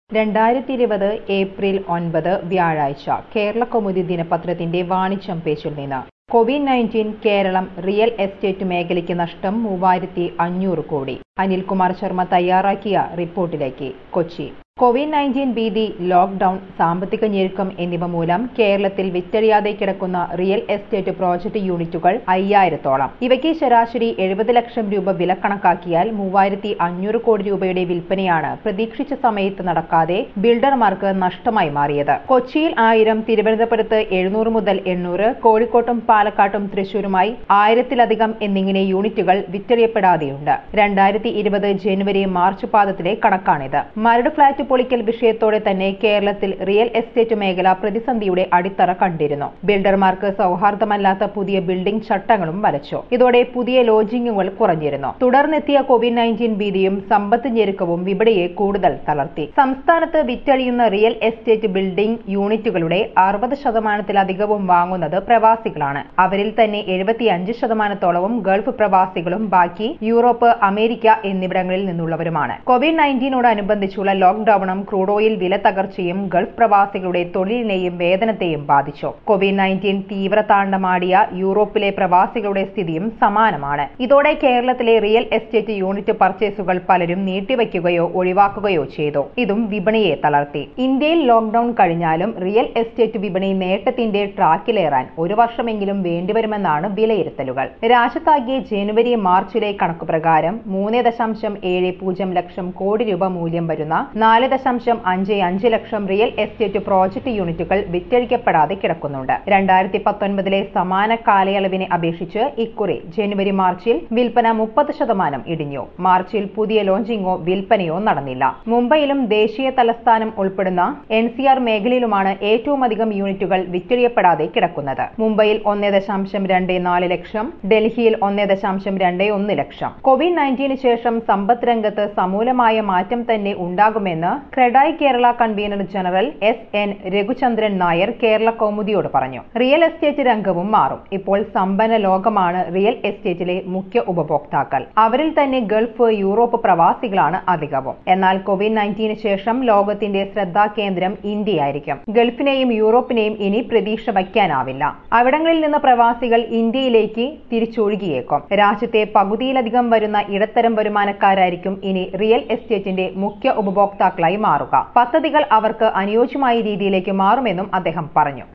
രണ്ടായിരത്തി ഇരുപത് ഏപ്രിൽ ഒൻപത് വ്യാഴാഴ്ച കേരളകൗമുദി ദിനപത്രത്തിന്റെ വാണിജ്യം പേജിൽ നിന്ന് Covid nineteen Keralam real estate മേഖലയ്ക്ക് നഷ്ടം മൂവായിരത്തി അഞ്ഞൂറ് കോടി അനിൽകുമാർ ശർമ്മ തയ്യാറാക്കിയ റിപ്പോർട്ടിലേക്ക് കൊച്ചി കോവിഡ് നയൻറ്റീൻ ഭീതി ലോക്ഡൌൺ സാമ്പത്തിക ഞെരുക്കം എന്നിവ മൂലം കേരളത്തിൽ വിറ്റഴിയാതെ കിടക്കുന്ന റിയൽ എസ്റ്റേറ്റ് പ്രോജക്ട് യൂണിറ്റുകൾ അയ്യായിരത്തോളം ഇവയ്ക്ക് ശരാശരി എഴുപത് ലക്ഷം രൂപ വില കണക്കാക്കിയാൽ മൂവായിരത്തി അഞ്ഞൂറ് കോടി രൂപയുടെ വിൽപ്പനയാണ് പ്രതീക്ഷിച്ച സമയത്ത് നടക്കാതെ ബിൽഡർമാർക്ക് നഷ്ടമായി മാറിയത് കൊച്ചിയിൽ ആയിരം തിരുവനന്തപുരത്ത് എഴുന്നൂറ് മുതൽ എണ്ണൂറ് കോഴിക്കോട്ടും പാലക്കാട്ടും തൃശൂരുമായി ആയിരത്തിലധികം എന്നിങ്ങനെ യൂണിറ്റുകൾ വിറ്റഴിയപ്പെടാതെയുണ്ട് രണ്ടായിരത്തി ഇരുപത് ജനുവരി മാർച്ച് പാദത്തിലെ കണക്കാണിത് മരട് ഫ്ളാറ്റ് പൊളിക്കൽ വിഷയത്തോടെ തന്നെ കേരളത്തിൽ റിയൽ എസ്റ്റേറ്റ് മേഖല പ്രതിസന്ധിയുടെ അടിത്തറ കണ്ടിരുന്നു ബിൽഡർമാർക്ക് സൗഹാർദ്ദമല്ലാത്ത പുതിയ ബിൽഡിംഗ് ചട്ടങ്ങളും വലച്ചു ഇതോടെ പുതിയ ലോജിങ്ങുകൾ കുറഞ്ഞിരുന്നു തുടർന്നെത്തിയ കോവിഡ് നയൻറ്റീൻ ഭീതിയും സമ്പത്ത് ഞെരുക്കവും വിപണിയെ കൂടുതൽ തളർത്തി സംസ്ഥാനത്ത് വിറ്റഴിയുന്ന റിയൽ എസ്റ്റേറ്റ് ബിൽഡിംഗ് യൂണിറ്റുകളുടെ അറുപത് ശതമാനത്തിലധികവും വാങ്ങുന്നത് പ്രവാസികളാണ് അവരിൽ തന്നെ എഴുപത്തിയഞ്ച് ശതമാനത്തോളവും ഗൾഫ് പ്രവാസികളും ബാക്കി യൂറോപ്പ് അമേരിക്ക എന്നിവിടങ്ങളിൽ നിന്നുള്ളവരുമാണ് കോവിഡ് നയൻറ്റീനോടനുബന്ധിച്ചുള്ള ലോക്ഡൌണും ക്രൂഡ് ഓയിൽ വില തകർച്ചയും ഗൾഫ് പ്രവാസികളുടെ തൊഴിലിനെയും വേതനത്തെയും ബാധിച്ചു കോവിഡ് നയൻറ്റീൻ തീവ്ര താണ്ഡമാടിയ യൂറോപ്പിലെ പ്രവാസികളുടെ സ്ഥിതിയും സമാനമാണ് ഇതോടെ കേരളത്തിലെ റിയൽ എസ്റ്റേറ്റ് യൂണിറ്റ് പർച്ചേസുകൾ പലരും നീട്ടിവെക്കുകയോ ഒഴിവാക്കുകയോ ചെയ്തു ഇതും വിപണിയെ തളർത്തി ഇന്ത്യയിൽ ലോക്ഡൌൺ കഴിഞ്ഞാലും റിയൽ എസ്റ്റേറ്റ് വിപണി നേട്ടത്തിന്റെ ട്രാക്കിലേറാൻ ഒരു വർഷമെങ്കിലും വേണ്ടിവരുമെന്നാണ് വിലയിരുത്തലുകൾ രാജ്യത്താകെ ജനുവരി മാർച്ചിലെ കണക്കുപ്രകാരം മൂന്ന് ദശാംശം ഏഴ് പൂജ്യം ലക്ഷം കോടി രൂപ മൂല്യം വരുന്ന നാല് ദശാംശം അഞ്ച് അഞ്ച് ലക്ഷം റിയൽ എസ്റ്റേറ്റ് പ്രോജക്ട് യൂണിറ്റുകൾ വിറ്റഴിക്കപ്പെടാതെ കിടക്കുന്നുണ്ട് രണ്ടായിരത്തി പത്തൊൻപതിലെ സമാന കാലയളവിനെ അപേക്ഷിച്ച് ഇക്കുറി ജനുവരി മാർച്ചിൽ വിൽപ്പന മുപ്പത് ശതമാനം ഇടിഞ്ഞു മാർച്ചിൽ പുതിയ ലോഞ്ചിങ്ങോ വിൽപ്പനയോ നടന്നില്ല മുംബൈയിലും ദേശീയ തലസ്ഥാനം ഉൾപ്പെടുന്ന എൻ സി ആർ മേഖലയിലുമാണ് ഏറ്റവും അധികം യൂണിറ്റുകൾ വിറ്റഴിയപ്പെടാതെ കിടക്കുന്നത് മുംബൈയിൽ ഒന്ന് ദശാംശം രണ്ട് നാല് ലക്ഷം ഡൽഹിയിൽ ഒന്ന് ദശാംശം രണ്ട് ഒന്ന് ലക്ഷം കോവിഡ് നയൻറ്റീന് ശേഷം സമ്പദ് രംഗത്ത് സമൂലമായ മാറ്റം തന്നെ ഉണ്ടാകുമെന്ന് CREDAI Kerala convener general S N Raghuchandran Nair Kerala കൗമുദിയോട് പറഞ്ഞു റിയൽ എസ്റ്റേറ്റ് രംഗവും മാറും ഇപ്പോൾ സമ്പന്ന ലോകമാണ് റിയൽ എസ്റ്റേറ്റിലെ മുഖ്യ ഉപഭോക്താക്കൾ അവരിൽ തന്നെ ഗൾഫ് യൂറോപ്പ് പ്രവാസികളാണ് അധികവും എന്നാൽ കോവിഡ് നയൻറ്റീന് ശേഷം ലോകത്തിന്റെ ശ്രദ്ധാകേന്ദ്രം ഇന്ത്യയായിരിക്കും ഗൾഫിനെയും യൂറോപ്പിനെയും ഇനി പ്രതീക്ഷ വയ്ക്കാനാവില്ല അവിടങ്ങളിൽ നിന്ന് പ്രവാസികൾ ഇന്ത്യയിലേക്ക് തിരിച്ചൊഴുകിയേക്കും രാജ്യത്തെ പകുതിയിലധികം വരുന്ന ഇടത്തരം വരുമാനക്കാരായിരിക്കും ഇനി റിയൽ എസ്റ്റേറ്റിന്റെ മുഖ്യ ഉപഭോക്താക്കളായി മാറുക പദ്ധതികൾ അവർക്ക് അനുയോജ്യമായ രീതിയിലേക്ക് മാറുമെന്നും അദ്ദേഹം പറഞ്ഞു